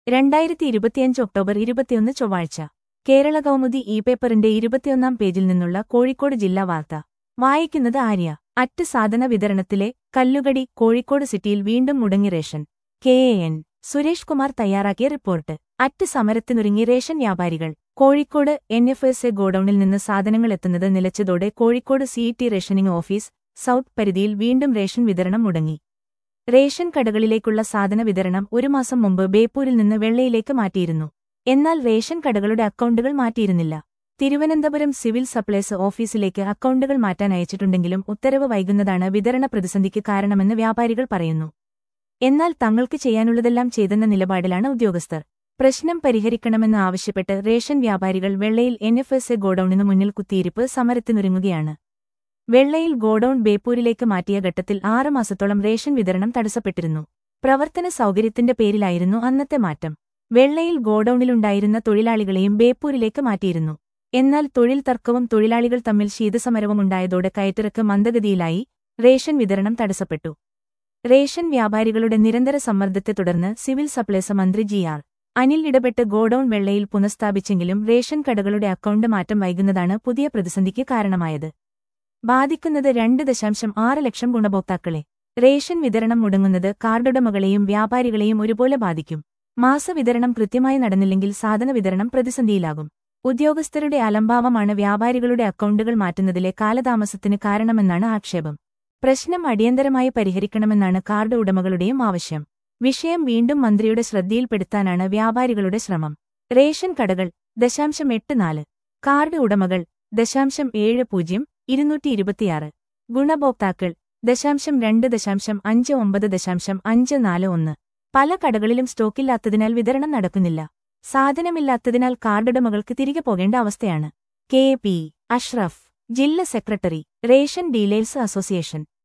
രണ്ടായിരത്തി ഇരുപത്തിയഞ്ച് ഒക്ടോബർ ഇരുപത്തിയൊന്ന് ചൊവ്വാഴ്ച കേരള കൗമുദി ഇ പേപ്പറിന്റെ ഇരുപത്തിയൊന്നാം പേജിൽ നിന്നുള്ള കോഴിക്കോട് ജില്ലാ വാർത്ത വായിക്കുന്നത് ആര്യ അറ്റ് സാധന വിതരണത്തിലെ കല്ലുകടി കോഴിക്കോട് സിറ്റിയിൽ വീണ്ടും മുടങ്ങി ration K A N Suresh Kumar തയ്യാറാക്കിയ റിപ്പോർട്ട് അറ്റ് സമരത്തിനൊരുങ്ങി റേഷൻ വ്യാപാരികൾ Kozhikode N F S A ഗോഡൌണിൽ നിന്ന് സാധനങ്ങൾ എത്തുന്നത് നിലച്ചതോടെ Kozhikode city rationing office south പരിധിയിൽ വീണ്ടും റേഷൻ വിതരണം മുടങ്ങി റേഷൻ കടകളിലേക്കുള്ള സാധന വിതരണം ഒരു മാസം മുമ്പ് ബേപ്പൂരിൽ നിന്ന് വെള്ളയിലേക്ക് മാറ്റിയിരുന്നു എന്നാൽ റേഷൻ കടകളുടെ അക്കൗണ്ടുകൾ മാറ്റിയിരുന്നില്ല തിരുവനന്തപുരം സിവിൽ സപ്ലൈസ് ഓഫീസിലേക്ക് അക്കൗണ്ടുകൾ മാറ്റാൻ അയച്ചിട്ടുണ്ടെങ്കിലും ഉത്തരവ് വൈകുന്നതാണ് വിതരണ പ്രതിസന്ധിക്ക് കാരണമെന്ന് വ്യാപാരികൾ പറയുന്നു എന്നാൽ തങ്ങൾക്ക് ചെയ്യാനുള്ളതെല്ലാം ചെയ്തെന്ന നിലപാടിലാണ് ഉദ്യോഗസ്ഥർ പ്രശ്നം പരിഹരിക്കണമെന്ന് ആവശ്യപ്പെട്ട് റേഷൻ വ്യാപാരികൾ Vellayil N F S A ഗോഡൌണിനു മുന്നിൽ കുത്തിയിരിപ്പ് സമരത്തിനൊരുങ്ങുകയാണ് വെള്ളയിൽ ഗോഡൌൺ ബേപ്പൂരിലേക്ക് മാറ്റിയ ഘട്ടത്തിൽ ആറ് മാസത്തോളം റേഷൻ വിതരണം തടസ്സപ്പെട്ടിരുന്നു പ്രവർത്തന സൗകര്യത്തിന്റെ പേരിലായിരുന്നു അന്നത്തെ മാറ്റം വെള്ളയിൽ ഗോഡൌണിലുണ്ടായിരുന്ന തൊഴിലാളികളെയും ബേപ്പൂരിലേക്ക് മാറ്റിയിരുന്നു എന്നാൽ തൊഴിൽ തർക്കവും തൊഴിലാളികൾ തമ്മിൽ ശീതസമരവും ഉണ്ടായതോടെ കയറ്റിറക്ക് മന്ദഗതിയിലായി റേഷൻ വിതരണം തടസ്സപ്പെട്ടു റേഷൻ വ്യാപാരികളുടെ നിരന്തര സമ്മർദ്ദത്തെ തുടർന്ന് സിവിൽ സപ്ലൈസ് മന്ത്രി ജി ആർ അനിൽ ഇടപെട്ട് ഗോഡൌൺ വെള്ളയിൽ പുനഃസ്ഥാപിച്ചെങ്കിലും റേഷൻ കടകളുടെ അക്കൗണ്ട് മാറ്റം വൈകുന്നതാണ് പുതിയ പ്രതിസന്ധിക്ക് കാരണമായത് ബാധിക്കുന്നത് രണ്ട് ദശാംശം ആറ് ലക്ഷം ഗുണഭോക്താക്കളെ റേഷൻ വിതരണം മുടങ്ങുന്നത് കാർഡുടമകളെയും വ്യാപാരികളെയും ഒരുപോലെ ബാധിക്കും മാസവിതരണം കൃത്യമായി നടന്നില്ലെങ്കിൽ സാധന വിതരണം പ്രതിസന്ധിയിലാകും ഉദ്യോഗസ്ഥരുടെ അലംഭാവമാണ് വ്യാപാരികളുടെ അക്കൗണ്ടുകൾ മാറ്റുന്നതിലെ കാലതാമസത്തിന് കാരണമെന്നാണ് ആക്ഷേപം പ്രശ്നം അടിയന്തരമായി പരിഹരിക്കണമെന്നാണ് കാർഡ് ഉടമകളുടെയും ആവശ്യം വിഷയം വീണ്ടും മന്ത്രിയുടെ ശ്രദ്ധയിൽപ്പെടുത്താനാണ് വ്യാപാരികളുടെ ശ്രമം റേഷൻ കടകൾ ദശാംശം എട്ട് നാല് കാർഡ് ഉടമകൾ ദശാംശം ഏഴ് പൂജ്യം ഇരുന്നൂറ്റി ഇരുപത്തിയാറ് ഗുണഭോക്താക്കൾ ദശാംശം രണ്ട് ദശാംശം അഞ്ച് ഒമ്പത് ദശാംശം അഞ്ച് നാല് ഒന്ന് പല കടകളിലും സ്റ്റോക്കില്ലാത്തതിനാൽ വിതരണം നടക്കുന്നില്ല സാധനമില്ലാത്തതിനാൽ കാർഡുടമകൾക്ക് തിരികെ പോകേണ്ട അവസ്ഥയാണ് കെ പി അഷ്റഫ് ജില്ലാ സെക്രട്ടറി റേഷൻ ഡീലേഴ്സ് അസോസിയേഷൻ